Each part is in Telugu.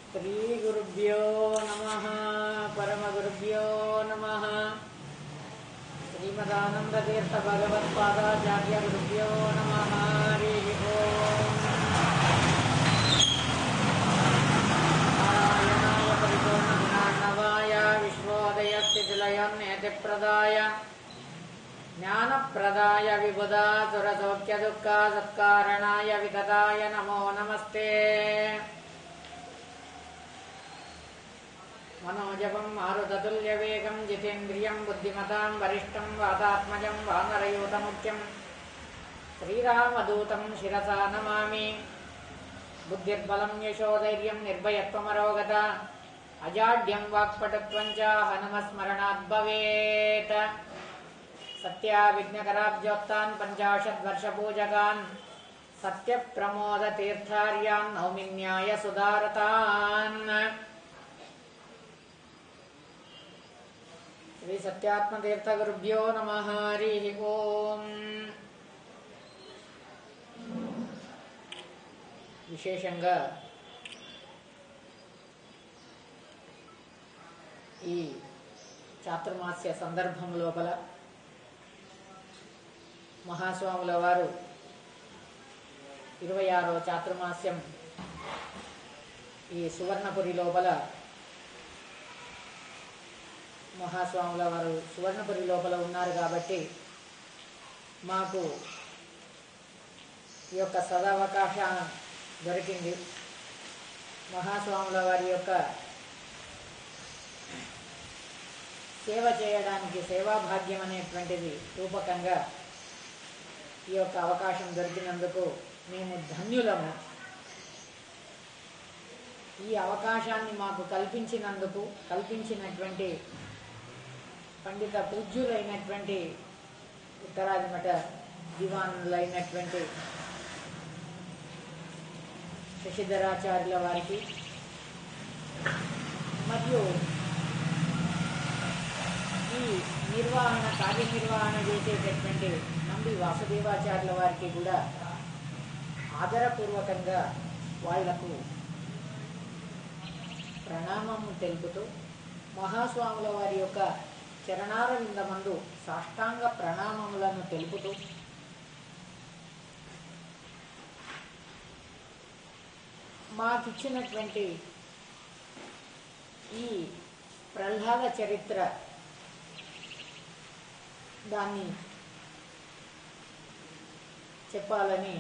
శ్రీగురుభ్యో నమ పరమగురుభ్యో నమ శ్రీమదానందతీర్థ భగవత్పాదాచార్య గురుభ్యో నమ హరి ఓం నారాయణాయ పరిపూర్ణగుణార్ణవాయ విశ్వోదయ స్థితిలయోన్నేతిప్రదాయ జ్ఞానప్రదాయ విబుధా సురసౌఖ్య దుఃఖ సత్కారణాయ వితదాయ నమో నమస్తే మనోజవం మారుతతుల్యవేగం జితేంద్రియం బుద్ధిమతాం వరిష్టం వాతాత్మజం వానరయూతముఖ్యం శ్రీరామదూతం శిరసా నమామి బుద్ధిర్బలం యశోధైర్యం నిర్భయత్వమరోగత అజాడ్యం వాక్పటుత్వం చ హనుమస్మరణాత్ భవేత్ సత్యా విఘ్నకరాబ్జోక్తాన్ పంచాశద్వర్షపూజకాన్ సత్యప్రమోద తీర్థార్యాన్ నౌమిన్యాయ సుధారతాన్ శ్రీ సత్యాత్మతీర్థ గురుభ్యో నమ హరి ఓం విశేషంగా ఈ చాతుర్మాస్య సందర్భం లోపల మహాస్వాముల వారు ఇరవై ఆరో చాతుర్మాస్యం ఈ సువర్ణపురి లోపల మహాస్వాముల వారు సువర్ణపురి లోపల ఉన్నారు కాబట్టి మాకు ఈ యొక్క సదవకాశం దొరికింది మహాస్వాముల వారి యొక్క సేవ చేయడానికి సేవాభాగ్యం అనేటువంటిది రూపకంగా ఈ యొక్క అవకాశం దొరికినందుకు మేము ధన్యులము ఈ అవకాశాన్ని మాకు కల్పించినందుకు కల్పించినటువంటి పండిత పూజ్యులైనటువంటి ఉత్తరాది మఠ దివానులైనటువంటి శశిధరాచార్యుల వారికి మరియు ఈ నిర్వహణ కార్యనిర్వహణ చేసేటటువంటి నంబి వాసుదేవాచార్యుల వారికి కూడా ఆదరపూర్వకంగా వాళ్లకు ప్రణామము తెలుపుతూ మహాస్వాముల వారి యొక్క చరణార విందమందు సాష్టాంగ ప్రణామములను తెలుపుతూ మాకిచ్చినటువంటి ఈ ప్రహ్లాద చరిత్ర దాన్ని చెప్పాలని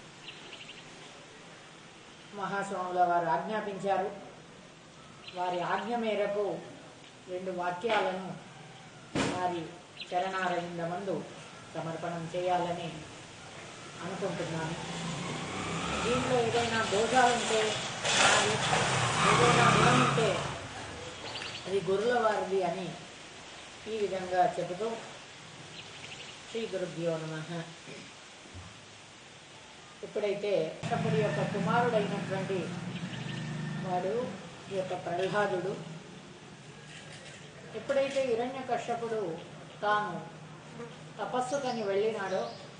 మహాస్వాముల వారు ఆజ్ఞాపించారు వారి ఆజ్ఞ మేరకు రెండు వాక్యాలను వారి చరణారవిందమందు సమర్పణం చేయాలని అనుకుంటున్నాను దీంట్లో ఏదైనా దోషాలుంటే నాది ఏదైనా గుణం ఉంటే అది గురుల వారిది అని ఈ విధంగా చెబుతూ శ్రీ గురుభ్యో నమ ఎప్పుడైతే కృష్ణపుడి యొక్క కుమారుడైనటువంటి వాడు ఈ యొక్క ప్రహ్లాదుడు ఎప్పుడైతే హిరణ్య కశ్యపుడు తాను తపస్సు కని వెళ్ళినాడో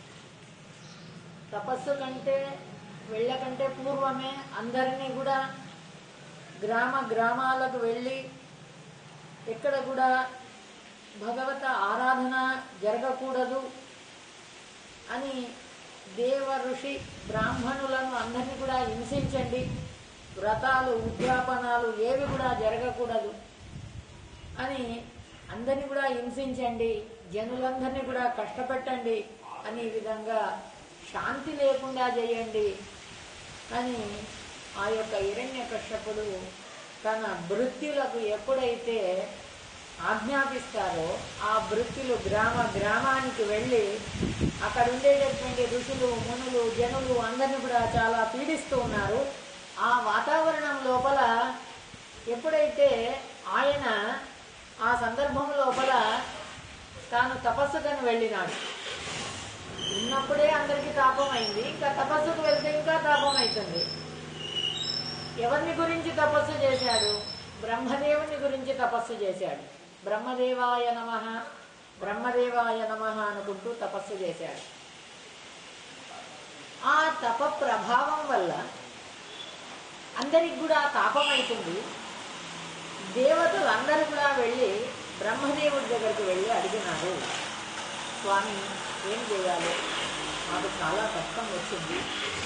తపస్సు కంటే వెళ్ళకంటే పూర్వమే అందరినీ కూడా గ్రామ గ్రామాలకు వెళ్ళి ఎక్కడ కూడా భగవత ఆరాధన జరగకూడదు అని దేవ ఋషి బ్రాహ్మణులను అందరినీ కూడా హింసించండి వ్రతాలు ఉద్యాపనాలు ఏవి కూడా జరగకూడదు అని అందరినీ కూడా హింసించండి జనులందరినీ కూడా కష్టపెట్టండి అని ఈ విధంగా శాంతి లేకుండా చేయండి అని ఆ యొక్క హిరణ్య కశ్యపుడు తన వృత్తులకు ఎప్పుడైతే ఆజ్ఞాపిస్తారో ఆ వృత్తులు గ్రామ గ్రామానికి వెళ్ళి అక్కడ ఉండేటటువంటి ఋషులు మునులు జనులు అందరిని కూడా చాలా పీడిస్తూ ఉన్నారు ఆ వాతావరణం లోపల ఎప్పుడైతే ఆయన ఆ సందర్భం లోపల తాను తపస్సుకని వెళ్ళినాడు ఉన్నప్పుడే అందరికీ తాపం అయింది ఇంకా తపస్సుకు వెళ్తే ఇంకా తాపం అవుతుంది ఎవరిని గురించి తపస్సు చేశాడు బ్రహ్మదేవుని గురించి తపస్సు చేశాడు బ్రహ్మదేవాయ నమ బ్రహ్మదేవాయ నమ అనుకుంటూ తపస్సు చేశాడు ఆ తప ప్రభావం వల్ల అందరికి కూడా తాపమైతుంది దేవతలు అందరూ కూడా వెళ్ళి బ్రహ్మదేవుడి దగ్గరికి వెళ్ళి అడిగినారు స్వామి ఏం చేయాలి మాకు చాలా కష్టం వచ్చింది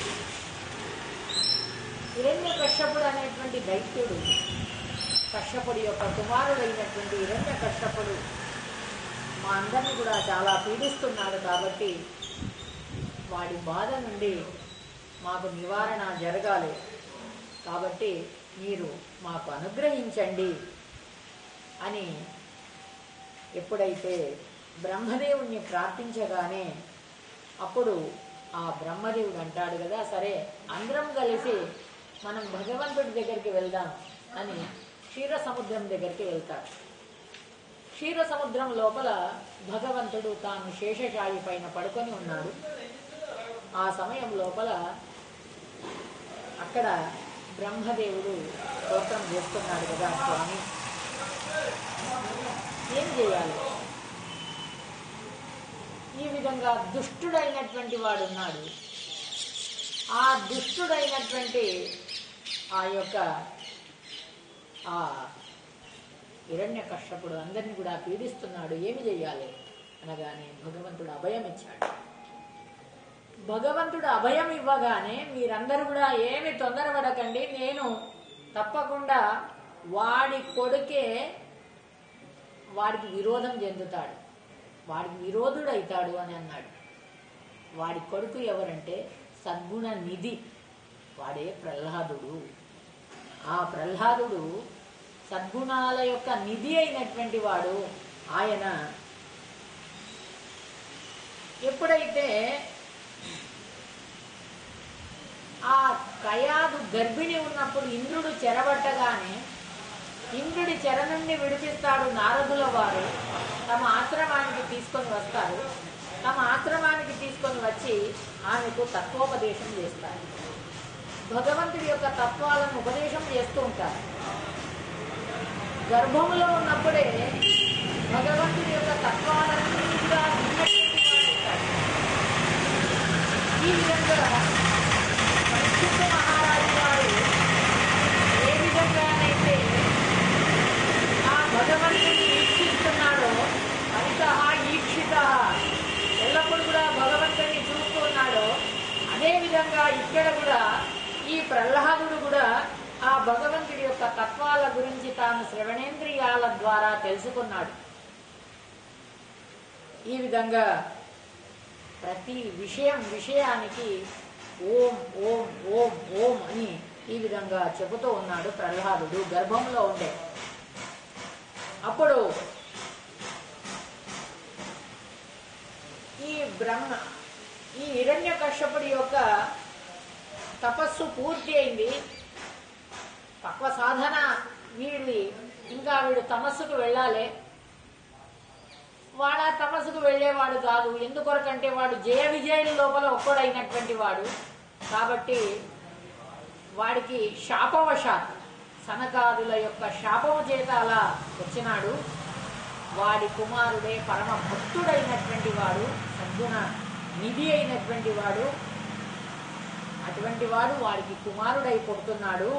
హిరణ్య కశ్యపుడు అనేటువంటి దైత్యుడు కశ్యపుడి యొక్క కుమారుడైనటువంటి హిరణ్య కశ్యపుడు మా అందరిని కూడా చాలా పీడిస్తున్నాడు కాబట్టి వాడి బాధ నుండి మాకు నివారణ జరగాలి కాబట్టి మీరు మాకు అనుగ్రహించండి అని ఎప్పుడైతే బ్రహ్మదేవుణ్ణి ప్రార్థించగానే అప్పుడు ఆ బ్రహ్మదేవుడు అంటాడు కదా సరే అందరం కలిసి మనం భగవంతుడి దగ్గరికి వెళ్దాం అని క్షీర సముద్రం దగ్గరికి వెళ్తాడు క్షీర సముద్రం లోపల భగవంతుడు తాను శేషశాయి పైన పడుకొని ఉన్నాడు ఆ సమయం లోపల అక్కడ బ్రహ్మదేవుడు స్తోత్రం చేస్తున్నాడు కదా స్వామి ఏం చేయాలి ఈ విధంగా దుష్టుడైనటువంటి వాడు ఉన్నాడు ఆ దుష్టుడైనటువంటి ఆ యొక్క ఆ హిరణ్య కష్టపుడు అందరిని కూడా పీడిస్తున్నాడు ఏమి చెయ్యాలి అనగానే భగవంతుడు అభయం ఇచ్చాడు భగవంతుడు అభయం ఇవ్వగానే మీరందరూ కూడా ఏమి తొందరపడకండి నేను తప్పకుండా వాడి కొడుకే వాడికి విరోధం చెందుతాడు వాడికి విరోధుడైతాడు అని అన్నాడు వాడి కొడుకు ఎవరంటే సద్గుణ నిధి వాడే ప్రహ్లాదుడు ఆ ప్రహ్లాదుడు సద్గుణాల యొక్క నిధి అయినటువంటి వాడు ఆయన ఎప్పుడైతే ఆ కయాదు గర్భిణి ఉన్నప్పుడు ఇంద్రుడు చెరబట్టగానే ఇంద్రుడి చెర నుండి విడిపిస్తాడు నారదుల వారు తమ ఆశ్రమానికి తీసుకొని వస్తారు తమ ఆశ్రమానికి తీసుకొని వచ్చి ఆమెకు తత్వోపదేశం చేస్తారు భగవంతుడి యొక్క తత్వాలను ఉపదేశం చేస్తూ ఉంటారు గర్భంలో ఉన్నప్పుడే భగవంతుడి యొక్క తత్వాలన్నింటిగా విన్నటువంటి వాడవుతాడు. ఈ విధంగా పరిశుద్ధ మహారాజు వారు ఏ విధంగానైతే ఆ భగవంతుని ఈక్షిస్తున్నాడో హరిత ఈక్షిత ఎల్లప్పుడు కూడా భగవంతుని చూస్తూ ఉన్నాడో అదే విధంగా ఇక్కడ కూడా ఈ ప్రహ్లాదుడు కూడా ఆ భగవంతుడి యొక్క తత్వాల గురించి తాను శ్రవణేంద్రియాల ద్వారా తెలుసుకున్నాడు ఈ విధంగా ప్రతి విషయం విషయానికి ఓం ఓం ఓం ఓం అని ఈ విధంగా చెబుతూ ఉన్నాడు ప్రహ్లాదుడు గర్భంలో ఉండే అప్పుడు ఈ బ్రహ్మ ఈ హిరణ్య కశ్యపుడి యొక్క తపస్సు పూర్తి అయింది తక్కువ సాధన వీడి ఇంకా వీడు తమస్సుకు వెళ్ళాలి వాడు ఆ తపస్సుకు వెళ్ళేవాడు కాదు ఎందుకొరకంటే వాడు జయ విజయుల లోపల ఒక్కడైనటువంటి వాడు కాబట్టి వాడికి శాపవశాత్ సనకాదుల యొక్క శాపము చేత అలా వచ్చినాడు వాడి కుమారుడే పరమ భక్తుడైనటువంటి వాడు సద్గుణ నిధి అయినటువంటి వాడు అటువంటి వాడు వాడికి కుమారుడై పుడుతున్నాడు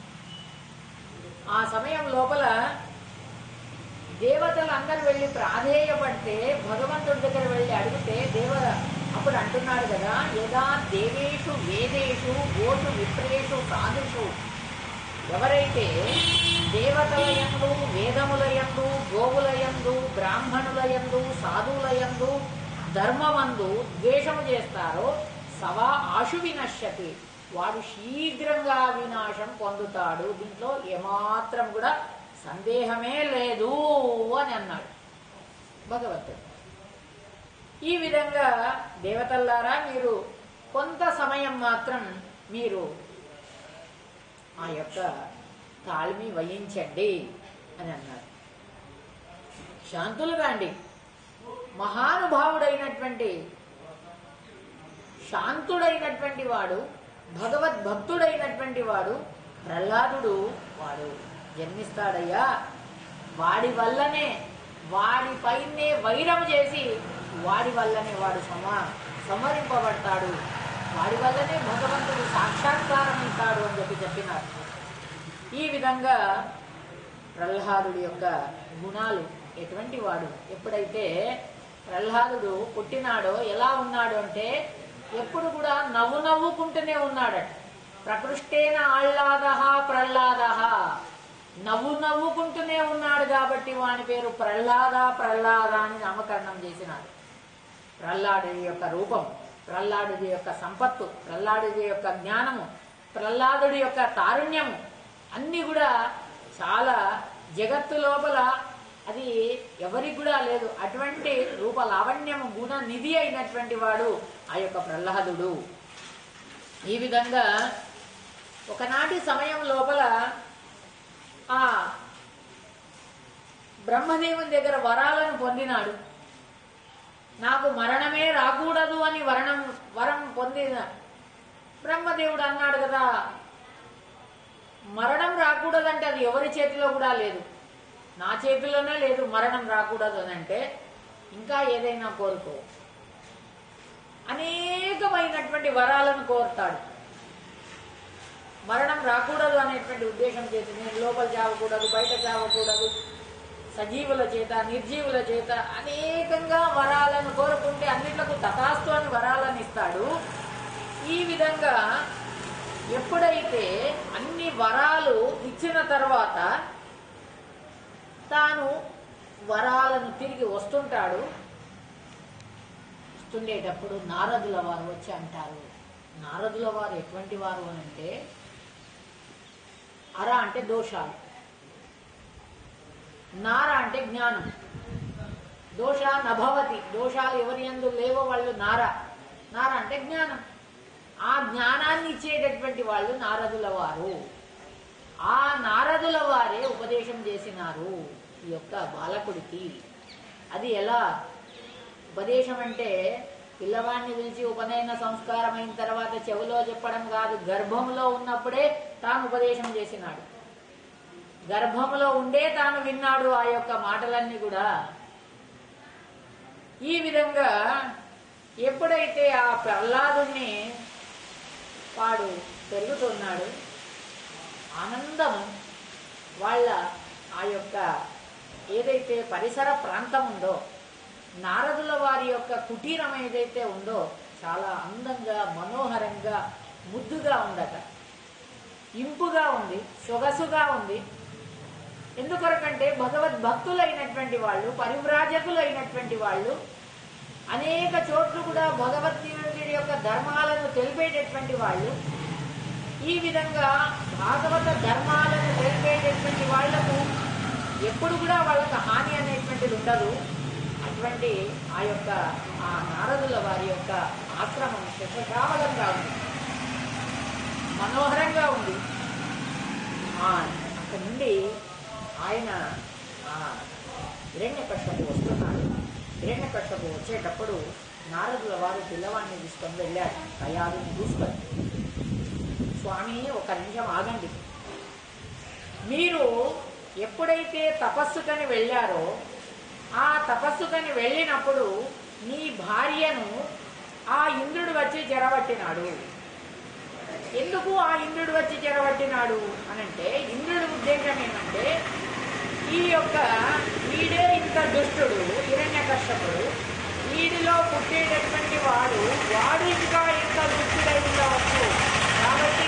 ఆ సమయం లోపల దేవతలు అందరు వెళ్ళి ప్రాధేయపడితే భగవంతుడి దగ్గర వెళ్ళి అడిగితే దేవ అప్పుడు అంటున్నాడు కదా యదా దేవేషు వేదేషు గోషు విప్రేషు సాధుషు ఎవరైతే దేవతల యందు వేదముల యందు గోవుల యందు బ్రాహ్మణుల యందు సాధువుల యందు ధర్మమందు ద్వేషము చేస్తారో సవా ఆశు వినశ్యతి వాడు శీఘ్రంగా వినాశం పొందుతాడు దీంట్లో ఏమాత్రం కూడా సందేహమే లేదు అని అన్నాడు భగవంతుడు ఈ విధంగా దేవతల్లారా మీరు కొంత సమయం మాత్రం మీరు ఆ యొక్క తాళమి వహించండి అని అన్నారు శాంతులు కాండి మహానుభావుడైనటువంటి శాంతుడైనటువంటి వాడు భగవద్భక్తుడైనటువంటి వాడు ప్రహ్లాదుడు వాడు జన్మిస్తాడయ్యా వాడి వల్లనే వాడి పైనే వైరం చేసి వాడి వల్లనే వాడు సమ సంహరింపబడతాడు వాడి వల్లనే భగవంతుడు సాక్షాత్కారం ఇస్తాడు అని చెప్పి చెప్పినారు ఈ విధంగా ప్రహ్లాదుడి యొక్క గుణాలు ఎటువంటి వాడు ఎప్పుడైతే ప్రహ్లాదుడు పుట్టినాడో ఎలా ఉన్నాడు అంటే ఎప్పుడు కూడా నవ్వు నవ్వుకుంటూనే ఉన్నాడట ప్రకృష్టేన ఆహ్లాద ప్రహ్లాద నవ్వు నవ్వుకుంటూనే ఉన్నాడు కాబట్టి వాని పేరు ప్రహ్లాద ప్రహ్లాద అని నామకరణం చేసినాడు ప్రహ్లాదుడి యొక్క రూపం ప్రహ్లాదుడి యొక్క సంపత్తు ప్రహ్లాదుడి యొక్క జ్ఞానము ప్రహ్లాదుడి యొక్క తారుణ్యము అన్ని కూడా చాలా జగత్తు లోపల అది ఎవరికి కూడా లేదు అటువంటి రూప లావణ్యము గుణ నిధి అయినటువంటి వాడు ఆ యొక్క ప్రహ్లాదుడు ఈ విధంగా ఒకనాటి సమయం లోపల ఆ బ్రహ్మదేవుని దగ్గర వరాలను పొందినాడు నాకు మరణమే రాకూడదు అని వరణం వరం పొందిన బ్రహ్మదేవుడు అన్నాడు కదా మరణం రాకూడదంటే అది ఎవరి చేతిలో కూడా లేదు నా చేతిలోనే లేదు మరణం రాకూడదు అని అంటే ఇంకా ఏదైనా కోరుకో అనేకమైనటువంటి వరాలను కోరుతాడు మరణం రాకూడదు అనేటువంటి ఉద్దేశం చేసి నేను లోపల చావకూడదు బయట చావకూడదు సజీవుల చేత నిర్జీవుల చేత అనేకంగా వరాలను కోరుకుంటే అన్నిట్లకు తథాస్తు అని వరాలను ఇస్తాడు ఈ విధంగా ఎప్పుడైతే అన్ని వరాలు ఇచ్చిన తర్వాత తాను వరాలను తిరిగి వస్తుంటాడు వస్తుండేటప్పుడు నారదుల వారు వచ్చి అంటారు నారదుల వారు ఎటువంటి వారు అని అంటే అర అంటే దోషాలు నార అంటే జ్ఞానం దోష నభవతి దోషాలు ఎవరి ఎందు లేవో వాళ్ళు నార నార అంటే జ్ఞానం ఆ జ్ఞానాన్ని ఇచ్చేటటువంటి వాళ్ళు నారదుల వారు ఆ నారదుల వారే ఉపదేశం చేసినారు ఈ యొక్క బాలకుడికి అది ఎలా ఉపదేశం అంటే పిల్లవాడిని పిలిచి ఉపనయన సంస్కారం అయిన తర్వాత చెవిలో చెప్పడం కాదు గర్భంలో ఉన్నప్పుడే తాను ఉపదేశం చేసినాడు గర్భంలో ఉండే తాను విన్నాడు ఆ యొక్క మాటలన్నీ కూడా ఈ విధంగా ఎప్పుడైతే ఆ ప్రహ్లాదుని వాడు పెరుగుతున్నాడు ఆనందం వాళ్ళ ఆ యొక్క ఏదైతే పరిసర ప్రాంతం ఉందో నారదుల వారి యొక్క కుటీరం ఏదైతే ఉందో చాలా అందంగా మనోహరంగా ముద్దుగా ఉందట ఇంపుగా ఉంది సొగసుగా ఉంది ఎందుకొరకంటే భగవద్భక్తులైనటువంటి వాళ్ళు పరివ్రాజకులైనటువంటి వాళ్ళు అనేక చోట్ల కూడా భగవద్గీత యొక్క ధర్మాలను తెలిపేటటువంటి వాళ్ళు ఈ విధంగా భాగవత ధర్మాలను తెలిపేటటువంటి వాళ్లకు ఎప్పుడు కూడా వాళ్ళకి హాని అనేటువంటిది ఉండదు అటువంటి ఆ యొక్క ఆ నారదుల వారి యొక్క ఆశ్రమం శుభశ్రావలంగా ఉంది మనోహరంగా ఉంది ఆ అక్కడి నుండి ఆయన ఆ హిరణ్య కష్టపు వస్తున్నాడు హిరణ్య కష్టపు వచ్చేటప్పుడు నారదుల వారు పిల్లవాడిని తీసుకొని వెళ్ళాడు కయాదుని తీసుకొని స్వామి ఒక నిమిషం ఆగండి మీరు ఎప్పుడైతే తపస్సుకని వెళ్ళారో ఆ తపస్సుకని వెళ్ళినప్పుడు మీ భార్యను ఆ ఇంద్రుడు వచ్చి చెరబట్టినాడు ఎందుకు ఆ ఇంద్రుడు వచ్చి చెరబట్టినాడు అనంటే ఇంద్రుడి ఉద్దేశం ఏమంటే ఈ యొక్క వీడే ఇంత దుష్టుడు హిరణ్య కష్టపుడు వీడిలో పుట్టేటటువంటి వాడు వాడు ఇంకా ఇంత దుష్టుడై ఉండవచ్చు కాబట్టి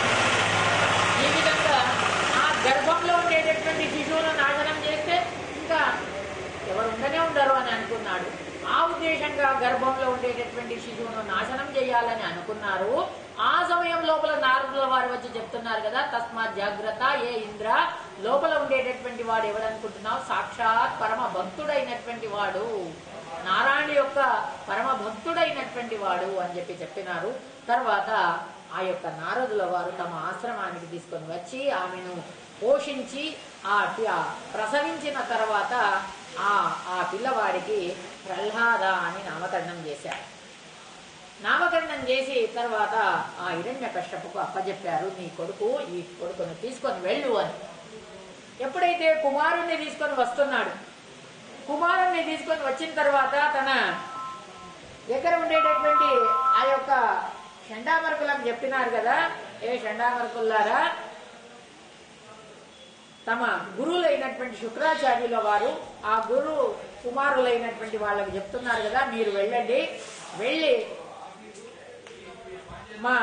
ఈ విధంగా ఆ గర్భంలో ఉండేటటువంటి శిశువును నాశనం చేస్తే ఇంకా ఎవరు ఉండనే ఉండరు అని అనుకున్నాడు ఆ ఉద్దేశంగా గర్భంలో ఉండేటటువంటి శిశువును నాశనం చేయాలని అనుకున్నారు ఆ సమయం లోపల నారదుల వారు వచ్చి చెప్తున్నారు కదా తస్మాత్ జాగ్రత్త ఏ ఇంద్ర లోపల ఉండేటటువంటి వాడు ఎవడనుకుంటున్నావు సాక్షాత్ పరమ భక్తుడైనటువంటి వాడు నారాయణ యొక్క పరమ భక్తుడైనటువంటి వాడు అని చెప్పి చెప్పినారు తర్వాత ఆ యొక్క నారదుల వారు తమ ఆశ్రమానికి తీసుకొని వచ్చి ఆమెను పోషించి ఆ పి- ఆ ప్రసవించిన తర్వాత ఆ ఆ పిల్లవాడికి ప్రహ్లాద అని నామకరణం చేశారు నామకరణం చేసి తర్వాత ఆ హిరణ్య కష్టపుకు అప్పచెప్పారు నీ కొడుకు ఈ కొడుకును తీసుకొని వెళ్ళు అని ఎప్పుడైతే కుమారుణ్ణి తీసుకొని వస్తున్నాడు కుమారుణ్ణి తీసుకొని వచ్చిన తర్వాత తన దగ్గర ఉండేటటువంటి ఆ యొక్క షండామరకులకు చెప్పినారు కదా ఏ షండామరకుల్లారా తమ గురువులైనటువంటి శుక్రాచార్యుల వారు ఆ గురు కుమారులైనటువంటి వాళ్ళకి చెప్తున్నారు కదా మీరు వెళ్ళండి వెళ్ళి మా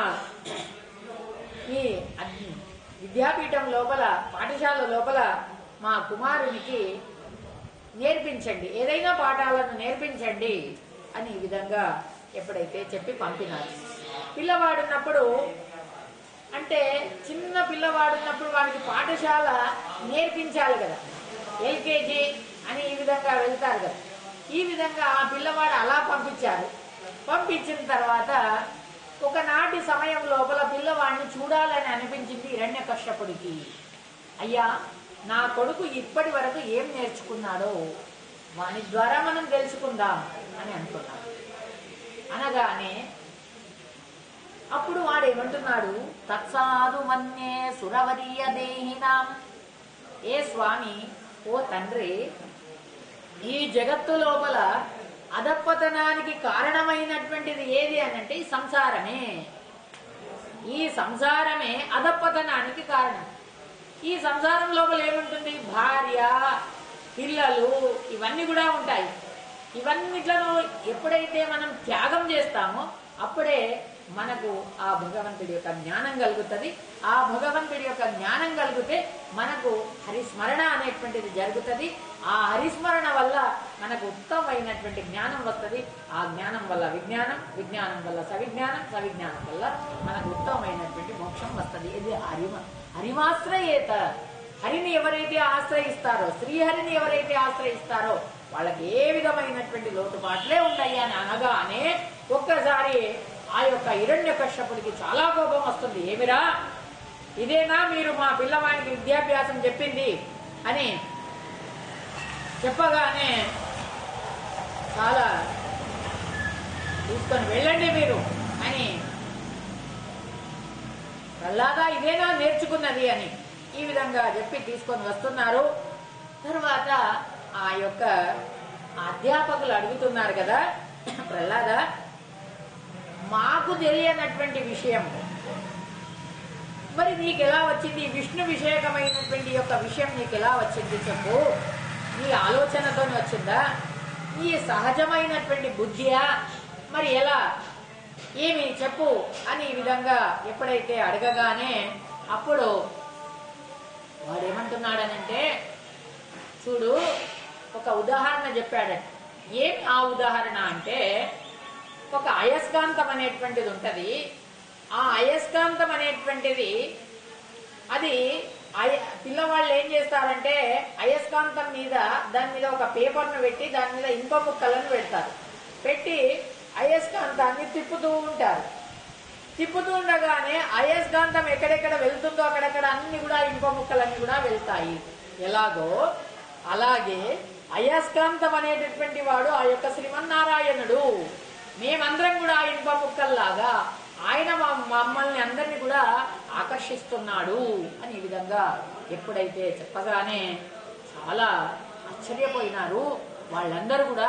ఈ అద్- విద్యాపీఠం లోపల పాఠశాల లోపల మా కుమారునికి నేర్పించండి ఏదైనా పాఠాలను నేర్పించండి అని ఈ విధంగా ఎప్పుడైతే చెప్పి పంపినారు పిల్లవాడున్నప్పుడు అంటే చిన్న పిల్లవాడున్నప్పుడు వాడికి పాఠశాల నేర్పించాలి కదా ఎల్కేజీ అని ఈ విధంగా వెళ్తారు కదా ఈ విధంగా ఆ పిల్లవాడు అలా పంపించారు పంపించిన తర్వాత ఒకనాటి సమయం లోపల పిల్లవాడిని చూడాలని అనిపించింది హిరణ్య కష్టపుడికి అయ్యా నా కొడుకు ఇప్పటి వరకు ఏం నేర్చుకున్నాడో వాని ద్వారా మనం తెలుసుకుందాం అని అనుకున్నాం అనగానే అప్పుడు వాడు ఏమంటున్నాడు తత్సాధు మన్యే సురవరీయ దేహినాం ఏ స్వామి ఓ తండ్రి ఈ జగత్తు లోపల అధపతనానికి కారణమైనటువంటిది ఏది అని అంటే ఈ సంసారమే ఈ సంసారమే అధపతనానికి కారణం ఈ సంసారం లోపల ఏముంటుంది భార్య పిల్లలు ఇవన్నీ కూడా ఉంటాయి ఇవన్నిట్లను ఎప్పుడైతే మనం త్యాగం చేస్తామో అప్పుడే మనకు ఆ భగవంతుడి యొక్క జ్ఞానం కలుగుతుంది ఆ భగవంతుడి యొక్క జ్ఞానం కలిగితే మనకు హరిస్మరణ అనేటువంటిది జరుగుతుంది ఆ హరిస్మరణ వల్ల మనకు ఉత్తమమైనటువంటి జ్ఞానం వస్తుంది ఆ జ్ఞానం వల్ల విజ్ఞానం విజ్ఞానం వల్ల సవిజ్ఞానం సవిజ్ఞానం వల్ల మనకు ఉత్తమమైనటువంటి మోక్షం వస్తుంది ఇది హరిమ హరిమాశ్రయేత హరిని ఎవరైతే ఆశ్రయిస్తారో శ్రీహరిని ఎవరైతే ఆశ్రయిస్తారో వాళ్ళకి ఏ విధమైనటువంటి లోటుపాట్లే ఉంటాయి అని అనగానే ఒక్కసారి ఆ యొక్క హిరణ్య కశ్యపుడికి చాలా కోపం వస్తుంది ఏమిరా ఇదేనా మీరు మా పిల్లవాడికి విద్యాభ్యాసం చెప్పింది అని చెప్పగానే చాలా తీసుకొని వెళ్ళండి మీరు అని ప్రహ్లాదా ఇదేనా నేర్చుకున్నది అని ఈ విధంగా చెప్పి తీసుకొని వస్తున్నారు తర్వాత ఆ యొక్క అధ్యాపకులు అడుగుతున్నారు కదా ప్రహ్లాద మాకు తెలియనటువంటి విషయం మరి నీకు ఎలా వచ్చింది విష్ణు విషయకమైనటువంటి యొక్క విషయం నీకు ఎలా వచ్చింది చెప్పు నీ ఆలోచనతో వచ్చిందా నీ సహజమైనటువంటి బుద్ధియా మరి ఎలా ఏమి చెప్పు అని ఈ విధంగా ఎప్పుడైతే అడగగానే అప్పుడు వాడు ఏమంటున్నాడనంటే చూడు ఒక ఉదాహరణ చెప్పాడట ఏం ఆ ఉదాహరణ అంటే ఒక అయస్కాంతం అనేటువంటిది ఉంటది ఆ అయస్కాంతం అనేటువంటిది అది అయ పిల్లవాళ్ళు ఏం చేస్తారంటే అయస్కాంతం మీద దాని మీద ఒక పేపర్ను పెట్టి దాని మీద ఇంకో ముక్కలను పెడతారు పెట్టి అయస్కాంతాన్ని తిప్పుతూ ఉంటారు తిప్పుతూ ఉండగానే అయస్కాంతం ఎక్కడెక్కడ వెళ్తుందో అక్కడక్కడ అన్ని కూడా ఇంకో ముక్కలన్నీ కూడా వెళ్తాయి ఎలాగో అలాగే అయస్కాంతం అనేటటువంటి వాడు ఆ యొక్క శ్రీమన్నారాయణుడు మేమందరం కూడా ఆ ఇనుప ముక్కల్లాగా ఆయన మా- మమ్మల్ని అందరినీ కూడా ఆకర్షిస్తున్నాడు అని ఈ విధంగా ఎప్పుడైతే చెప్పగానే చాలా ఆశ్చర్యపోయినారు వాళ్ళందరూ కూడా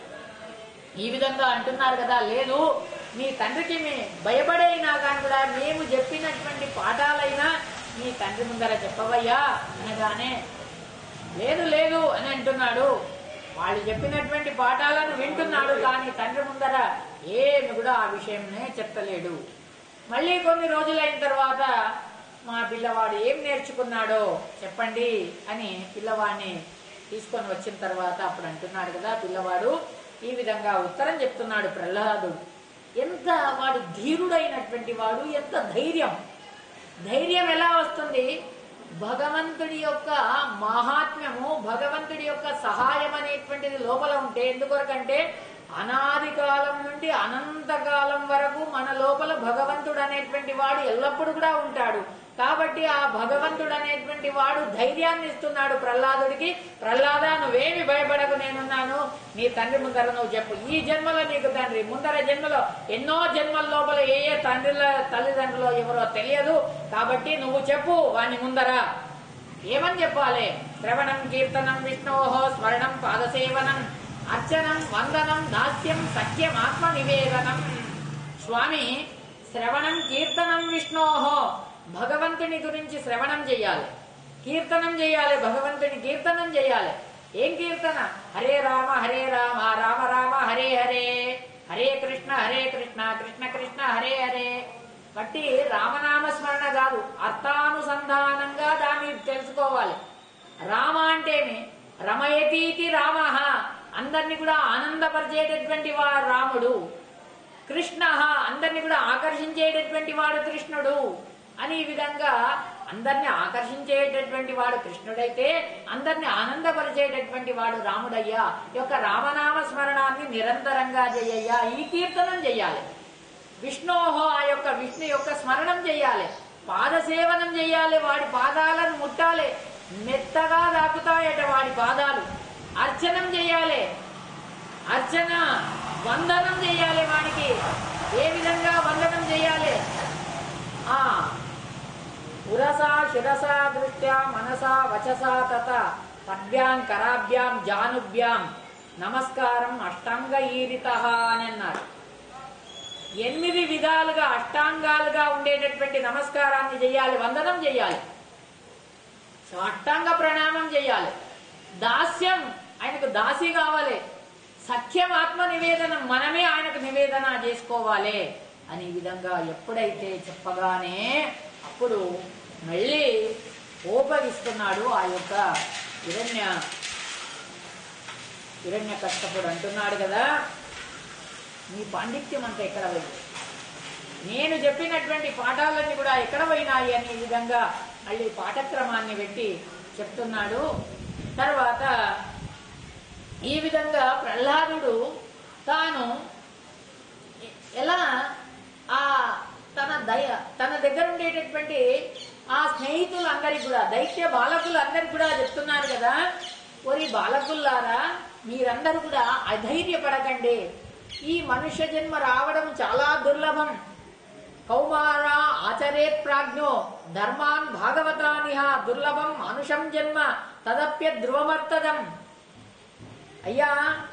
ఈ విధంగా అంటున్నారు కదా లేదు మీ తండ్రికి మీ భయపడైనా కానీ కూడా మేము చెప్పినటువంటి పాఠాలైనా మీ తండ్రి ముందర చెప్పవయ్యా అనగానే లేదు లేదు అని అంటున్నాడు వాళ్ళు చెప్పినటువంటి పాఠాలను వింటున్నాడు కానీ తండ్రి ముందర ఏమి కూడా ఆ విషయంనే చెప్పలేడు మళ్ళీ కొన్ని రోజులైన తర్వాత మా పిల్లవాడు ఏం నేర్చుకున్నాడో చెప్పండి అని పిల్లవాడిని తీసుకొని వచ్చిన తర్వాత అప్పుడు అంటున్నాడు కదా పిల్లవాడు ఈ విధంగా ఉత్తరం చెప్తున్నాడు ప్రహ్లాదుడు ఎంత వాడు ధీరుడైనటువంటి వాడు ఎంత ధైర్యం ధైర్యం ఎలా వస్తుంది భగవంతుడి యొక్క మహాత్మ్యము భగవంతుడి యొక్క సహాయం అనేటువంటిది లోపల ఉంటే ఎందుకొరకంటే అనాది కాలం నుండి అనంత కాలం వరకు మన లోపల భగవంతుడు అనేటువంటి వాడు ఎల్లప్పుడూ కూడా ఉంటాడు కాబట్టి ఆ భగవంతుడు అనేటువంటి వాడు ధైర్యాన్ని ఇస్తున్నాడు ప్రహ్లాదుడికి ప్రహ్లాద నువ్వేమి భయపడకు నేనున్నాను నీ తండ్రి ముందర నువ్వు చెప్పు ఈ జన్మలో నీకు తండ్రి ముందర జన్మలో ఎన్నో జన్మల లోపల ఏ ఏ తండ్రుల తల్లిదండ్రులో ఎవరో తెలియదు కాబట్టి నువ్వు చెప్పు వాని ముందర ఏమని చెప్పాలి శ్రవణం కీర్తనం విష్ణోహో స్మరణం పాదసేవనం అర్చనం వందనం దాస్యం సఖ్యం ఆత్మ నివేదనం స్వామి శ్రవణం కీర్తనం విష్ణోహో భగవంతుని గురించి శ్రవణం చెయ్యాలి కీర్తనం చేయాలి భగవంతుని కీర్తనం చేయాలి ఏం కీర్తన హరే రామ హరే రామ రామ రామ హరే హరే హరే కృష్ణ హరే కృష్ణ కృష్ణ కృష్ణ హరే హరే బట్టి రామనామ స్మరణ కాదు అర్థానుసంధానంగా దాన్ని తెలుసుకోవాలి రామ అంటేమి రమయతీతి రామ అందరిని కూడా ఆనందపరిచేటటువంటి వాడు రాముడు కృష్ణ అందరిని కూడా ఆకర్షించేటటువంటి వాడు కృష్ణుడు అని ఈ విధంగా అందరిని ఆకర్షించేటటువంటి వాడు కృష్ణుడైతే అందరిని ఆనందపరిచేటటువంటి వాడు రాముడయ్యా ఈ యొక్క రామనామ స్మరణాన్ని నిరంతరంగా చెయ్యయ్యా ఈ కీర్తనం చెయ్యాలి విష్ణోహో ఆ యొక్క విష్ణు యొక్క స్మరణం చెయ్యాలి పాదసేవనం చెయ్యాలి వాడి పాదాలను ముట్టాలి మెత్తగా దాకుతాయట వాడి పాదాలు అర్చనం చెయ్యాలి అర్చన వందనం చేయాలి వాడికి ఏ విధంగా వందనం చేయాలి ఆ ఉరసా శిరసా దృష్ట్యా మనసా వచసా తత పద్భ్యాం కరాభ్యాం జానుభ్యాం నమస్కారం అష్టాంగ ఈరిత అని అన్నారు ఎనిమిది విధాలుగా అష్టాంగాలుగా ఉండేటటువంటి నమస్కారాన్ని చేయాలి వందనం చేయాలి సో అష్టాంగ ప్రణామం చేయాలి దాస్యం ఆయనకు దాసి కావాలి సత్యం ఆత్మ నివేదనం మనమే ఆయనకు నివేదన చేసుకోవాలి అని ఈ విధంగా ఎప్పుడైతే చెప్పగానే అప్పుడు మళ్ళీ ఓపగిస్తున్నాడు ఆ యొక్క హిరణ్య హిరణ్య కష్టపుడు అంటున్నాడు కదా నీ పాండిత్యం అంతా ఎక్కడ పోయింది నేను చెప్పినటువంటి పాఠాలన్నీ కూడా ఎక్కడ పోయినాయి అనే విధంగా మళ్ళీ పాఠక్రమాన్ని పెట్టి చెప్తున్నాడు తర్వాత ఈ విధంగా ప్రహ్లాదుడు తాను ఎలా ఆ తన దయ తన దగ్గర ఉండేటటువంటి ఆ స్నేహితులందరికి కూడా దైత్య బాలకులందరికి కూడా చెప్తున్నారు కదా ఒరి బాలకుల్లారా మీరందరూ కూడా అధైర్యపడకండి ఈ మనుష్య జన్మ రావడం చాలా దుర్లభం కౌమార ఆచరేత్ ప్రాజ్ఞో ధర్మాన్ భాగవతానిహ దుర్లభం మనుషం జన్మ తదప్య ధ్రువమర్తదం అయ్యా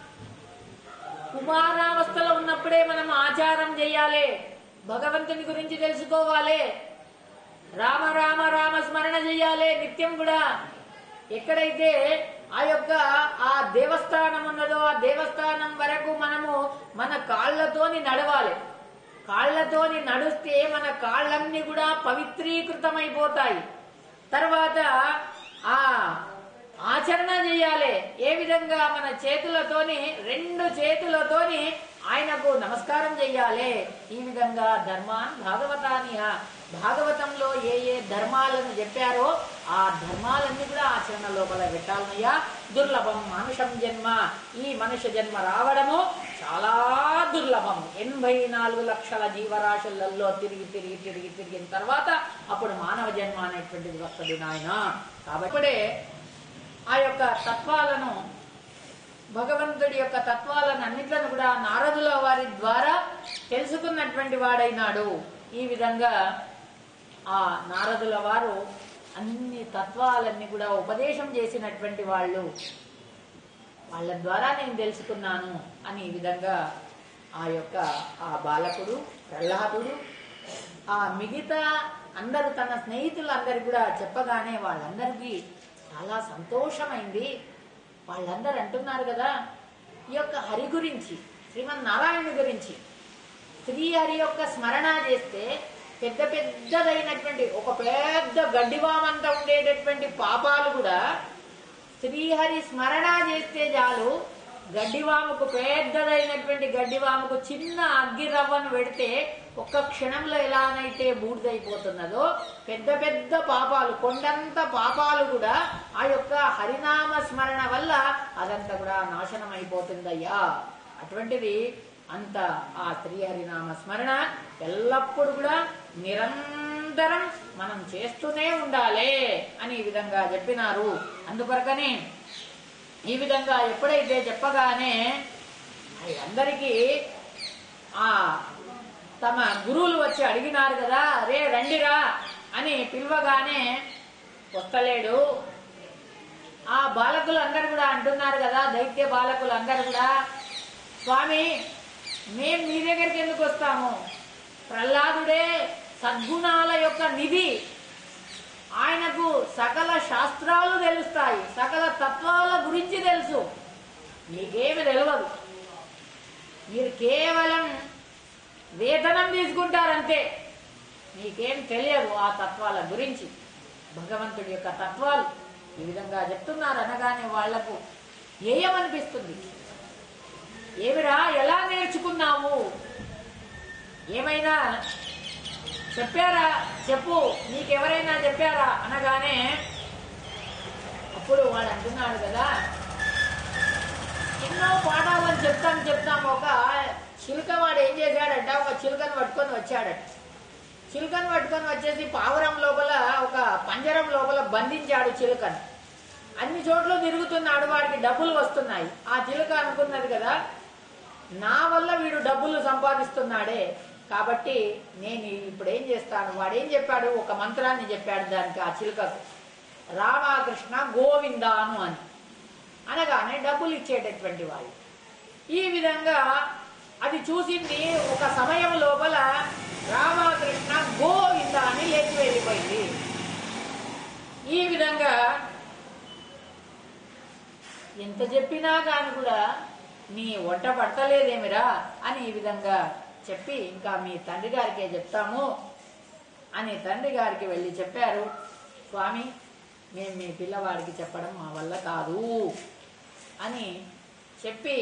కుమారావస్థలో ఉన్నప్పుడే మనం ఆచారం చేయాలి భగవంతుని గురించి తెలుసుకోవాలి రామ రామ రామ స్మరణ చేయాలి నిత్యం కూడా ఎక్కడైతే ఆ యొక్క ఆ దేవస్థానం ఉన్నదో ఆ దేవస్థానం వరకు మనము మన కాళ్లతోని నడవాలి కాళ్లతోని నడుస్తే మన కాళ్ళన్నీ కూడా పవిత్రీకృతమైపోతాయి తర్వాత ఆ ఆచరణ చేయాలి ఏ విధంగా మన చేతులతోని రెండు చేతులతోని ఆయనకు నమస్కారం చెయ్యాలి ఈ విధంగా ధర్మాన్ భాగవతాని భాగవతంలో ఏ ఏ ధర్మాలను చెప్పారో ఆ ధర్మాలన్నీ కూడా ఆచరణ లోపల పెట్టాలనయ్యా దుర్లభం మనుషం జన్మ ఈ మనుష్య జన్మ రావడము చాలా దుర్లభం ఎనభై నాలుగు లక్షల జీవరాశులలో తిరిగి తిరిగి తిరిగి తిరిగిన తర్వాత అప్పుడు మానవ జన్మ అనేటువంటిది వస్తుంది నాయన కాబట్టి ఆ యొక్క తత్వాలను భగవంతుడి యొక్క తత్వాలను అన్నిట్లను కూడా నారదుల వారి ద్వారా తెలుసుకున్నటువంటి వాడైనాడు ఈ విధంగా ఆ నారదుల వారు అన్ని తత్వాలన్నీ కూడా ఉపదేశం చేసినటువంటి వాళ్ళు వాళ్ళ ద్వారా నేను తెలుసుకున్నాను అని ఈ విధంగా ఆ యొక్క ఆ బాలకుడు ప్రహ్లాదుడు ఆ మిగతా అందరూ తన స్నేహితులందరూ కూడా చెప్పగానే వాళ్ళందరికీ చాలా సంతోషమైంది వాళ్ళందరూ అంటున్నారు కదా ఈ యొక్క హరి గురించి శ్రీమన్నారాయణ గురించి శ్రీహరి యొక్క స్మరణ చేస్తే పెద్ద పెద్దదైనటువంటి ఒక పెద్ద గడ్డివామంతా ఉండేటటువంటి పాపాలు కూడా శ్రీహరి స్మరణ చేస్తే చాలు గడ్డివాముకు పెద్దదైనటువంటి గడ్డివాముకు చిన్న అగ్గి రవ్వను పెడితే ఒక్క క్షణంలో ఎలానైతే బూడిదైపోతున్నదో పెద్ద పెద్ద పాపాలు కొండంత పాపాలు కూడా ఆ యొక్క హరినామ స్మరణ వల్ల అదంతా కూడా నాశనం అయిపోతుందయ్యా అటువంటిది అంత ఆ శ్రీహరినామ స్మరణ ఎల్లప్పుడూ కూడా నిరంతరం మనం చేస్తూనే ఉండాలి అని ఈ విధంగా చెప్పినారు అందుకొరకనే ఈ విధంగా ఎప్పుడైతే చెప్పగానే అందరికీ ఆ తమ గురువులు వచ్చి అడిగినారు కదా రే రండిరా అని పిలవగానే వస్తలేడు ఆ బాలకులు అందరు కూడా అంటున్నారు కదా దైత్య బాలకులు అందరు కూడా స్వామి మేం మీ దగ్గరికి ఎందుకు వస్తాము ప్రహ్లాదుడే సద్గుణాల యొక్క నిధి ఆయనకు సకల శాస్త్రాలు తెలుస్తాయి సకల తత్వాల గురించి తెలుసు మీకేమి తెలియదు మీరు కేవలం వేతనం తీసుకుంటారంతే మీకేం తెలియదు ఆ తత్వాల గురించి భగవంతుడి యొక్క తత్వాలు ఈ విధంగా చెప్తున్నారు అనగానే వాళ్లకు ఏయమనిపిస్తుంది ఏమిరా ఎలా నేర్చుకున్నావు ఏమైనా చెప్పారా చెప్పు నీకెవరైనా చెప్పారా అనగానే అప్పుడు వాడు అంటున్నాడు కదా ఎన్నో పాఠాలను చెప్తాం చెప్తాం ఒక చిలుక వాడు ఏం చేశాడంట ఒక చిలుకను పట్టుకొని వచ్చాడట చిలుకను పట్టుకొని వచ్చేసి పావురం లోపల ఒక పంజరం లోపల బంధించాడు చిలుకను అన్ని చోట్ల తిరుగుతున్నాడు వాడికి డబ్బులు వస్తున్నాయి ఆ చిలుక అనుకున్నది కదా నా వల్ల వీడు డబ్బులు సంపాదిస్తున్నాడే కాబట్టి నేను ఇప్పుడు ఏం చేస్తాను వాడు ఏం చెప్పాడు ఒక మంత్రాన్ని చెప్పాడు దానికి ఆ చిలుకకు రామకృష్ణ గోవిందాను అని అనగానే డబ్బులు ఇచ్చేటటువంటి వాళ్ళు ఈ విధంగా అది చూసింది ఒక సమయం లోపల రామకృష్ణ గోవింద అని లేచి వెళ్ళిపోయింది ఈ విధంగా ఎంత చెప్పినా కాని కూడా నీ వంట పడతలేదేమిరా అని ఈ విధంగా చెప్పి ఇంకా మీ తండ్రి గారికే చెప్తాము అని తండ్రి గారికి వెళ్ళి చెప్పారు స్వామి మేము మీ పిల్లవాడికి చెప్పడం మా వల్ల కాదు అని చెప్పి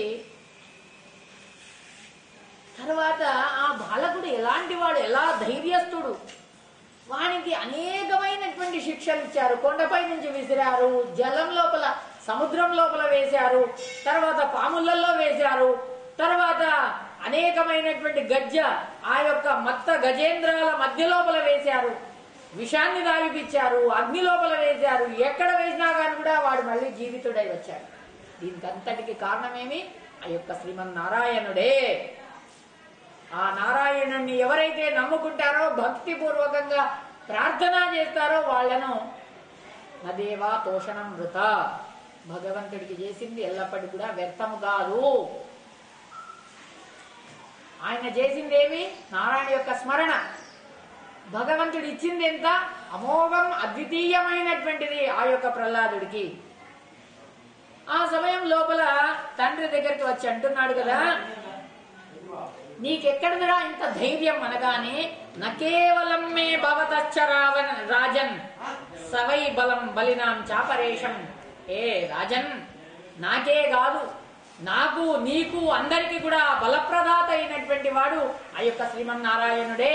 తర్వాత ఆ బాలకుడు ఎలాంటి వాడు ఎలా ధైర్యస్తుడు వానికి అనేకమైనటువంటి శిక్షలు ఇచ్చారు కొండపై నుంచి విసిరారు జలం లోపల సముద్రం లోపల వేశారు తర్వాత పాములలో వేశారు తర్వాత అనేకమైనటువంటి గజ్జ ఆ యొక్క మత్త గజేంద్రాల మధ్య లోపల వేశారు విషాన్ని దాగిపిచ్చారు అగ్ని లోపల వేశారు ఎక్కడ వేసినా కానీ కూడా వాడు మళ్ళీ జీవితుడై వచ్చాడు దీనికంతటికి కారణమేమి ఆ యొక్క శ్రీమన్నారాయణుడే ఆ నారాయణుణ్ణి ఎవరైతే నమ్ముకుంటారో భక్తి పూర్వకంగా ప్రార్థన చేస్తారో వాళ్లను నదేవా తోషణం వృత భగవంతుడికి చేసింది ఎల్లప్పటికీ కూడా వ్యర్థము కాదు ఆయన చేసింది ఏమి నారాయణ యొక్క స్మరణ భగవంతుడు ఇచ్చింది ఎంత అమోఘం అద్వితీయమైనటువంటిది ఆ యొక్క ప్రహ్లాదుడికి ఆ సమయం లోపల తండ్రి దగ్గరికి వచ్చి అంటున్నాడు కదా నీకెక్కడదిరా ఇంత ధైర్యం అనగానే నకేవలం మే భవతచ్చరావన్ రాజన్ సవై బలం బలినాం చాపరేషం ఏ రాజన్ నాకే కాదు నాకు నీకు అందరికి కూడా బలప్రదాత అయినటువంటి వాడు ఆ యొక్క శ్రీమన్నారాయణుడే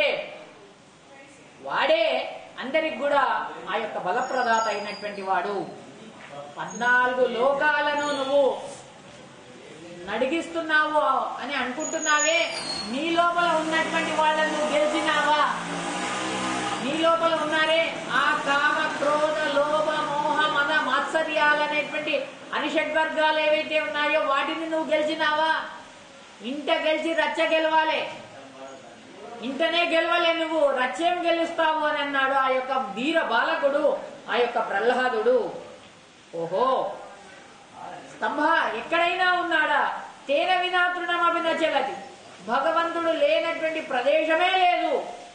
వాడే అందరికి కూడా ఆ యొక్క బలప్రదాత అయినటువంటి వాడు పద్నాలుగు లోకాలను నువ్వు నడిగిస్తున్నావు అని అనుకుంటున్నావే నీ లోపల ఉన్నటువంటి వాళ్ళను నువ్వు గెలిచినావా నీ లోపల ఉన్నారే ఆ కామ క్రోధ లోభ మోహ మద మాత్సర్యాలనేటువంటి అనిషడ్వర్గాలు ఏవైతే ఉన్నాయో వాటిని నువ్వు గెలిచినావా ఇంట గెలిచి రచ్చ గెలవాలి ఇంటనే గెలవలే నువ్వు రచ్చేం గెలుస్తావు అని అన్నాడు ఆ యొక్క వీర బాలకుడు ఆ యొక్క ప్రహ్లాదుడు ఓహో స్తంభ ఎక్కడైనా ఉన్నాడా తేన వినాతృణం అభినచలది భగవంతుడు లేనటువంటి ప్రదేశమే లేదు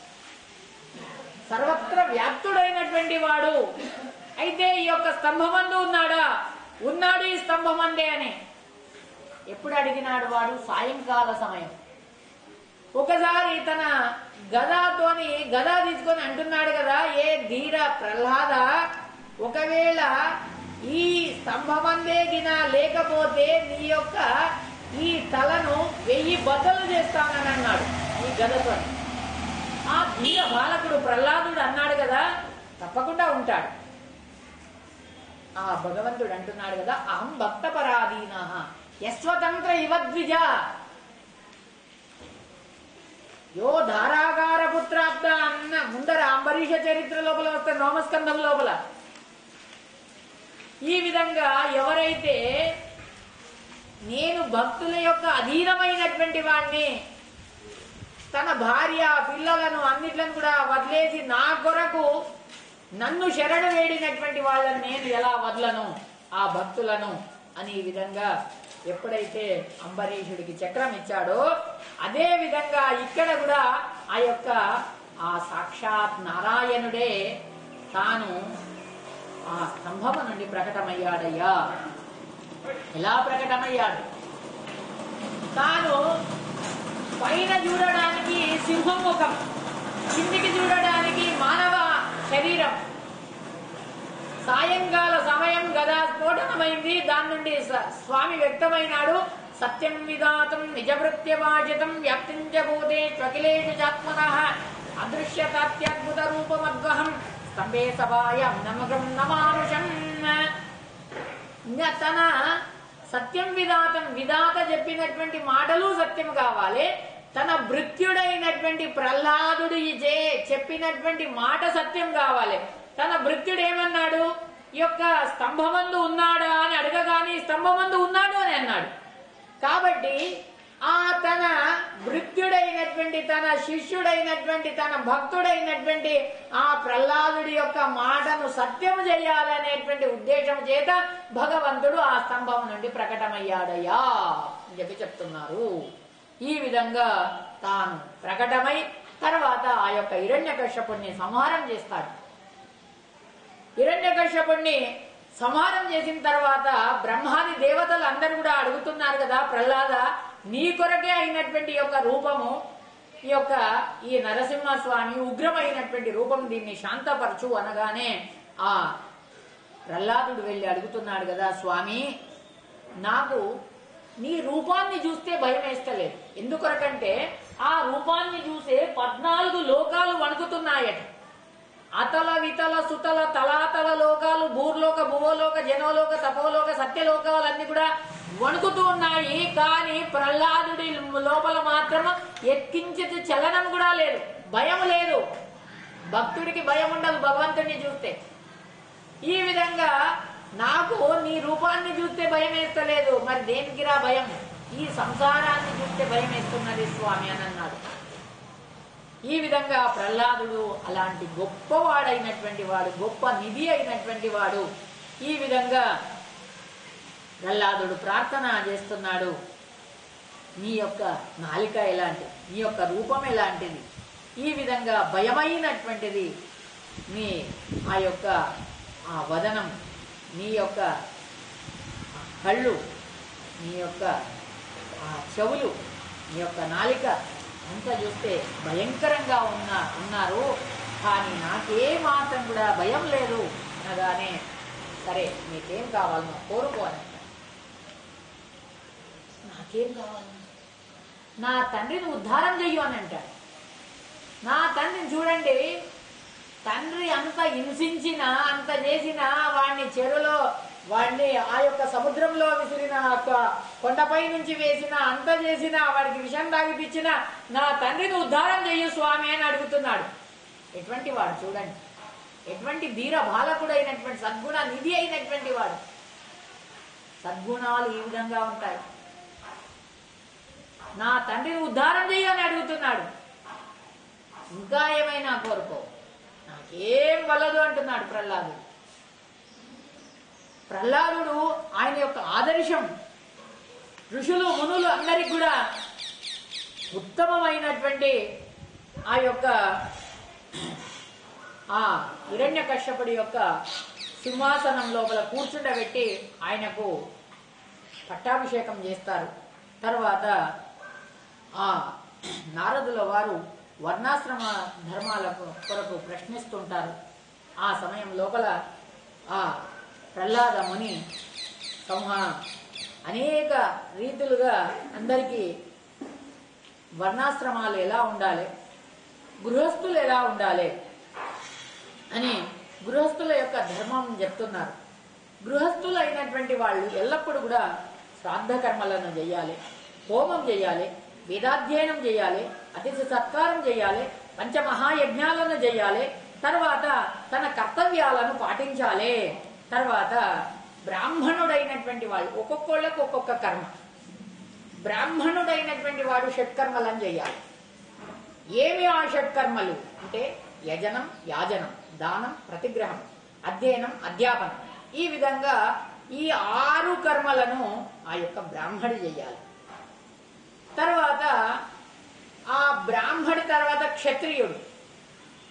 సర్వత్ర వ్యాప్తుడైనటువంటి వాడు అయితే ఈ యొక్క స్తంభమందు ఉన్నాడా ఉన్నాడు ఈ స్తంభమందే అని ఎప్పుడు అడిగినాడు వాడు సాయంకాల సమయం ఒకసారి తన గదాతోని గదా తీసుకొని అంటున్నాడు కదా ఏ ధీర ప్రహ్లాద ఒకవేళ ఈ స్తంభమందే గిన లేకపోతే నీ యొక్క ఈ తలను వెయ్యి బద్దలు చేస్తానని అన్నాడు ఈ గదతో ఆ ధీర బాలకుడు ప్రహ్లాదుడు అన్నాడు కదా తప్పకుండా ఉంటాడు ఆ భగవంతుడు అంటున్నాడు కదా అహం భక్త పరాధీన యస్వతంత్ర ఇవద్విజ యో ధారాగార పుత్రాబ్ద అన్న ముందర అంబరీష చరిత్ర లోపల వస్తే నోమస్కంధం లోపల ఈ విధంగా ఎవరైతే నేను భక్తుల యొక్క అధీనమైనటువంటి వాణ్ణి తన భార్య పిల్లలను అన్నిట్లను కూడా వదిలేసి నా కొరకు నన్ను శరణు వేడినటువంటి వాళ్ళని నేను ఎలా వదలను ఆ భక్తులను అని ఈ విధంగా ఎప్పుడైతే అంబరీషుడికి చక్రం ఇచ్చాడో అదే విధంగా ఇక్కడ కూడా ఆ యొక్క ఆ సాక్షాత్ నారాయణుడే తాను ఆ స్తంభము నుండి ప్రకటమయ్యాడయ్యా ఎలా ప్రకటమయ్యాడు తాను పైన చూడడానికి సింహం ముఖం కిందికి చూడడానికి మానవ శరీరం సాయంకాల సమయం గదా స్ఫోటనమైంది దాని నుండి స- స్వామి వ్యక్తమైనాడు సత్యం విధాతం నిజభృత్యవాచితం వ్యాప్తించ భూతే త్వకిలేషు చాత్మన అదృశ్యతాత్యద్భుత రూపమద్వహం స్తంభే సభాయం నమగం నమానుషం ఇంకా తన సత్యం విధాతం విధాత చెప్పినటువంటి మాటలు సత్యం కావాలి తన భృత్యుడైనటువంటి ప్రహ్లాదుడు ఈ చే- చెప్పినటువంటి మాట సత్యం కావాలి తన భృత్యుడు ఏమన్నాడు ఈ యొక్క స్తంభమందు ఉన్నాడా అని అడగగానే స్తంభమందు ఉన్నాడు అని అన్నాడు కాబట్టి ఆ తన భృత్యుడైనటువంటి తన శిష్యుడైనటువంటి తన భక్తుడైనటువంటి ఆ ప్రహ్లాదుడి యొక్క మాటను సత్యం చేయాలనేటువంటి ఉద్దేశం చేత భగవంతుడు ఆ స్తంభం నుండి ప్రకటమయ్యాడయ్యా అని చెప్పి చెప్తున్నారు ఈ విధంగా తాను ప్రకటమై తర్వాత ఆ యొక్క హిరణ్యకశ్యపుణ్ణి సంహారం చేస్తాడు హిరణ్యకశ్యపుణ్ణి సంహారం చేసిన తర్వాత బ్రహ్మాది దేవతలు అందరూ కూడా అడుగుతున్నారు కదా ప్రహ్లాద నీ కొరకే అయినటువంటి యొక్క రూపము ఈ యొక్క ఈ నరసింహస్వామి ఉగ్రమైనటువంటి రూపం దీన్ని శాంతపరచు అనగానే ఆ ప్రహ్లాదుడు వెళ్ళి అడుగుతున్నాడు కదా స్వామి నాకు నీ రూపాన్ని చూస్తే భయం వేస్తలేదు ఎందుకొరకంటే ఆ రూపాన్ని చూసే పద్నాలుగు లోకాలు వణుకుతున్నాయట అతల వితల సుతల తలాతల లోకాలు భూర్లోక భువలోక జనోలోక తపోలోక సత్యలోకాలన్నీ కూడా వణుకుతూ ఉన్నాయి కానీ ప్రహ్లాదుడి లోపల మాత్రం ఎక్కించిత చలనం కూడా లేదు భయం లేదు భక్తుడికి భయం ఉండదు భగవంతుడిని చూస్తే ఈ విధంగా నాకు నీ రూపాన్ని చూస్తే భయం వేస్తలేదు మరి దేనికిరా భయం ఈ సంసారాన్ని చూస్తే భయం వేస్తున్నది స్వామి అని అన్నాడు ఈ విధంగా ప్రహ్లాదుడు అలాంటి గొప్పవాడైనటువంటి వాడు గొప్ప నిధి అయినటువంటి వాడు ఈ విధంగా ప్రహ్లాదుడు ప్రార్థన చేస్తున్నాడు నీ యొక్క నాలిక ఎలాంటిది నీ యొక్క రూపం ఎలాంటిది ఈ విధంగా భయమైనటువంటిది నీ ఆ యొక్క ఆ వదనం నీ యొక్క ఆ కళ్ళు నీ యొక్క ఆ చెవులు నీ యొక్క నాలిక అంతా చూస్తే భయంకరంగా ఉన్న ఉన్నారు కానీ నాకే మాత్రం కూడా భయం లేదు అనగానే సరే నీకేం కావాలనో కోరుకోవాలి నాకేం కావాలి నా తండ్రిని ఉద్ధారం చెయ్యు అని అంటాడు నా తండ్రిని చూడండి తండ్రి అంత హింసించిన అంత చేసిన వాడిని చెరువులో వాడిని ఆ యొక్క సముద్రంలో విసిరిన ఒక కొండపై నుంచి వేసిన అంత చేసిన వాడికి విషం తాగిపించిన నా తండ్రిని ఉద్ధారం చెయ్యు స్వామి అని అడుగుతున్నాడు ఎటువంటి వాడు చూడండి ఎటువంటి ధీర బాలకుడైనటువంటి సద్గుణ నిధి అయినటువంటి వాడు సద్గుణాలు ఈ విధంగా ఉంటాయి నా తండ్రిని ఉద్ధారం చేయని అడుగుతున్నాడు ఇంకా ఏమైనా కోరుకో నాకేం వలదు అంటున్నాడు ప్రహ్లాదుడు ప్రహ్లాదుడు ఆయన యొక్క ఆదర్శం ఋషులు మునులు అందరికి కూడా ఉత్తమమైనటువంటి ఆ యొక్క ఆ హిరణ్య కశ్యపుడి యొక్క సింహాసనం లోపల కూర్చుండబెట్టి ఆయనకు పట్టాభిషేకం చేస్తారు తర్వాత ఆ నారదుల వారు వర్ణాశ్రమ ధర్మాలకు కొరకు ప్రశ్నిస్తుంటారు ఆ సమయం లోపల ఆ ప్రహ్లాద ముని సంహ అనేక రీతులుగా అందరికీ వర్ణాశ్రమాలు ఎలా ఉండాలి గృహస్థులు ఎలా ఉండాలి అని గృహస్థుల యొక్క ధర్మం చెప్తున్నారు గృహస్థులు అయినటువంటి వాళ్ళు ఎల్లప్పుడూ కూడా శ్రాద్ధ కర్మలను చేయాలి హోమం చేయాలి వేదాధ్యయనం చేయాలి అతిథి సత్కారం చేయాలి పంచమహాయజ్ఞాలను చేయాలి తర్వాత తన కర్తవ్యాలను పాటించాలి తర్వాత బ్రాహ్మణుడైనటువంటి వాళ్ళు ఒక్కొక్కళ్ళకు ఒక్కొక్క కర్మ బ్రాహ్మణుడైనటువంటి వాడు షట్కర్మలను చేయాలి ఏమి ఆ షట్కర్మలు అంటే యజనం యాజనం దానం ప్రతిగ్రహం అధ్యయనం అధ్యాపనం ఈ విధంగా ఈ ఆరు కర్మలను ఆ యొక్క బ్రాహ్మడి చేయాలి తర్వాత ఆ బ్రాహ్మడి తర్వాత క్షత్రియుడు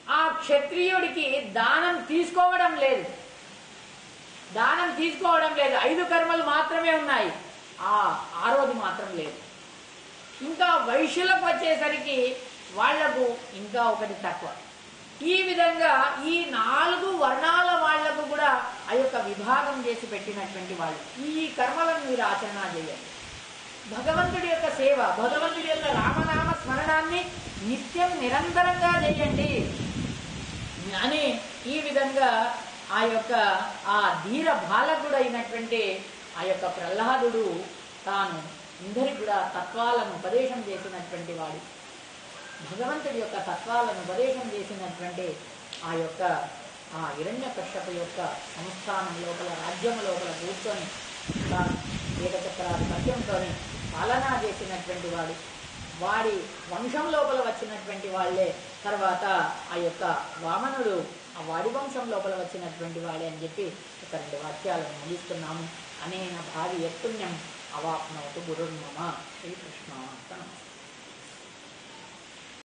ఆ క్షత్రియుడికి దానం తీసుకోవడం లేదు దానం తీసుకోవడం లేదు ఐదు కర్మలు మాత్రమే ఉన్నాయి ఆ ఆరోది మాత్రం లేదు ఇంకా వైశ్యులకు వచ్చేసరికి వాళ్లకు ఇంకా ఒకటి తక్కువ ఈ విధంగా ఈ నాలుగు వర్ణాల వాళ్లకు కూడా ఆ యొక్క విభాగం చేసి పెట్టినటువంటి వాళ్ళు ఈ కర్మలను మీరు ఆచరణ చేయండి భగవంతుడి యొక్క సేవ భగవంతుడి యొక్క రామనామ స్మరణాన్ని నిత్యం నిరంతరంగా చేయండి అని ఈ విధంగా ఆ యొక్క ఆ ధీర బాలకుడైనటువంటి ఆ యొక్క ప్రహ్లాదుడు తాను అందరికి కూడా తత్వాలను ఉపదేశం చేసినటువంటి వాడు భగవంతుడి యొక్క తత్వాలను ఉపదేశం చేసినటువంటి ఆ యొక్క ఆ హిరణ్య కశ్యప యొక్క సంస్థానం లోపల రాజ్యం లోపల కూర్చొని తాను ఏకచక్రాది సత్యంతో పాలనా చేసినటువంటి వాడు వాడి వంశం లోపల వచ్చినటువంటి వాళ్ళే తర్వాత ఆ యొక్క వామనుడు ఆ వాడి వంశం లోపల వచ్చినటువంటి వాడే అని చెప్పి ఒక రెండు వాక్యాలను ముగిస్తున్నాము అనేన భావి యత్పుణ్యం అవాప్నవతు గురుర్మమ శ్రీకృష్ణ నమస్తే